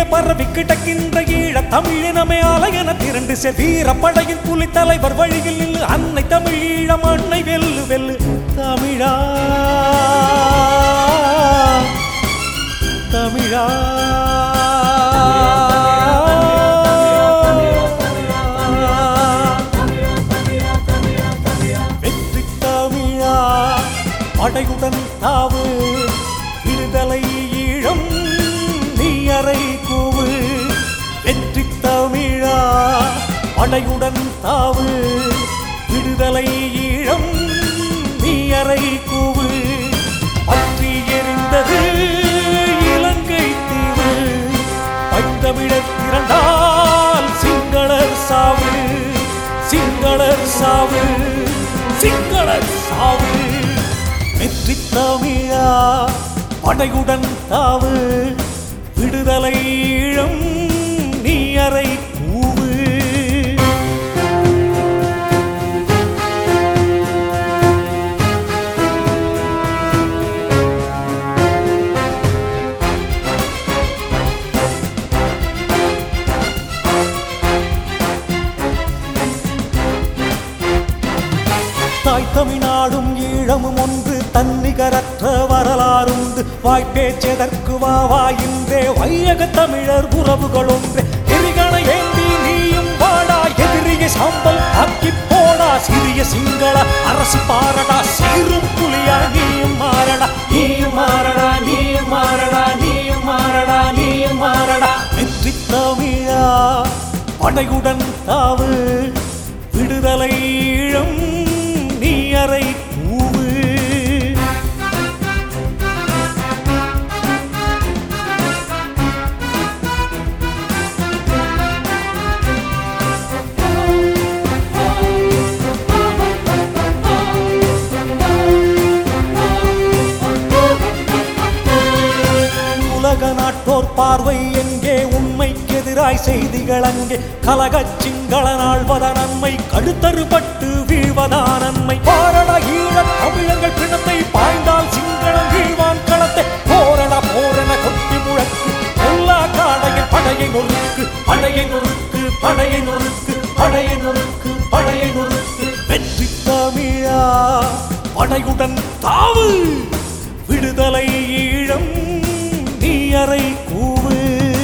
பரவி கிடக்கின்ற ஈழ தமிழினமே அலையென திரண்டு செ வீரப்படையின் புலி தலைவர் வழியில் நின்று அன்னை தமிழ் ஈழ மண்ணை வெல்லு வெல்லு தமிழா தமிழா வெற்றி தமிழா படையுடன் தாவு விடுதலை ஈழம் நீ அறை கூவு வெற்றி தமிழா படையுடன் தாவு விடுதலை ஈழம் நீ அறை கூவு பற்றி எரிந்தது இலங்கை தீவு பைந்தமிழர் திரண்டால் சிங்களர் சாவு சிங்களர் சாவு சிங்களர் சாவு வெற்றி தமிழா படையுடன் தாவு விடுதலை ஈழம் நீ அறை கூவு தாய் தமிழ்நாடும் ஈழமும் ஒன்று தன்னிகரற்ற வரலாறுண்டு வாய்ப்பேச்செதற்கு வா வா இன்றே வையக தமிழர் உறவுகள் ஒன்றே எரிகண ஏந்தி நீயும் வாடா எதிரிய சாம்பல் ஆக்கி போடா சிறிய சிங்கள அரசு பாரடா சீரும் புலியா நீயும் மாறடா நீயும் மாறடா நீயும் மாறடா நீயும் மாறடா நீயும் மாறடா வெற்றி தமிழா படையுடன் தாவு விடுதலை ஈழம் நீ அறை கூவு உலக நாட்டோர் பார்வை எங்கே உண்மைக்கு எதிராய் செய்திகள் அங்கே கலகச் சிங்கள நாள்வத நன்மை கடுத்தறுபட்டு வீழ்வதா நன்மை பாரட ஈழத் தமிழர்கள் பிணத்தை பாய்ந்தால் சிங்களம் வீழ்வான் களத்தை போரட போரென கொட்டி முழக்கு எல்லா காடையின் படையை நொறுக்கு படையை நொறுக்கு படையை நொறுக்கு படையை நொறுக்கு படையை நொறுக்கு வெற்றி தமிழா படையுடன் தாவு விடுதலை ஈழம் நீ அறை கூவு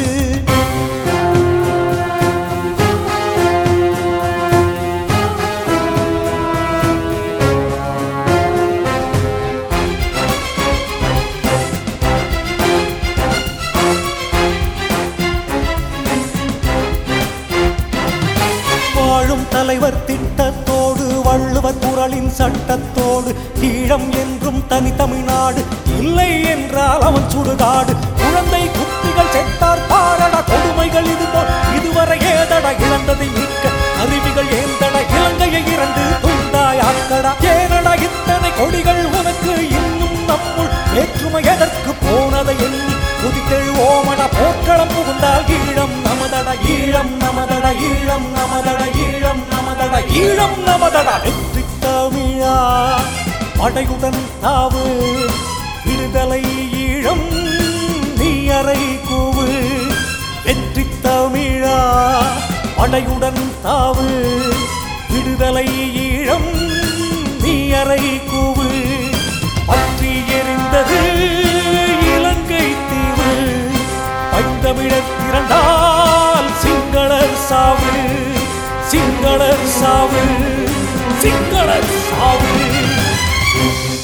வாழும் தலைவர் திட்டத்தோடு வள்ளுவர் குரலின் சட்டத்தோடு ஈழம் என்றும் தனி தமிழ்நாடு இல்லை என்றால் அவன் சுடுகாடு குழந்தை குட்டிகள் செத்தார் பாரட கொடுமைகள் இதுபோல் இதுவரை ஏதட இழந்ததை மீட்க அருவிகள் ஏந்தட இலங்கையை இரண்டு துண்டாய் ஆக்கடா ஏனடா இத்தனை கொடிகள் உனக்கு இன்னும் நம்முள் வேற்றுமை எதற்கு போனதை எண்ணி குதித்தெழுவோமட போர்க்களம் புகுந்தால் ஈழம் நமதட ஈழம் நமதட ஈழம் நமதட ஈழம் நமதட ஈழம் நமதட வெற்றி தமிழா படையுடன் தாவு விடுதலை ஈழம் நீ அறை கூவு வெற்றி தமிழா படையுடன் தாவு விடுதலை ஈழம் நீ அறை கூவு பற்றி எரிந்தது இலங்கை தீவு பைந்தமிழர் திரண்டால் சிங்களர் சாவு சிங்களர் சாவு சிங்களர் சாவு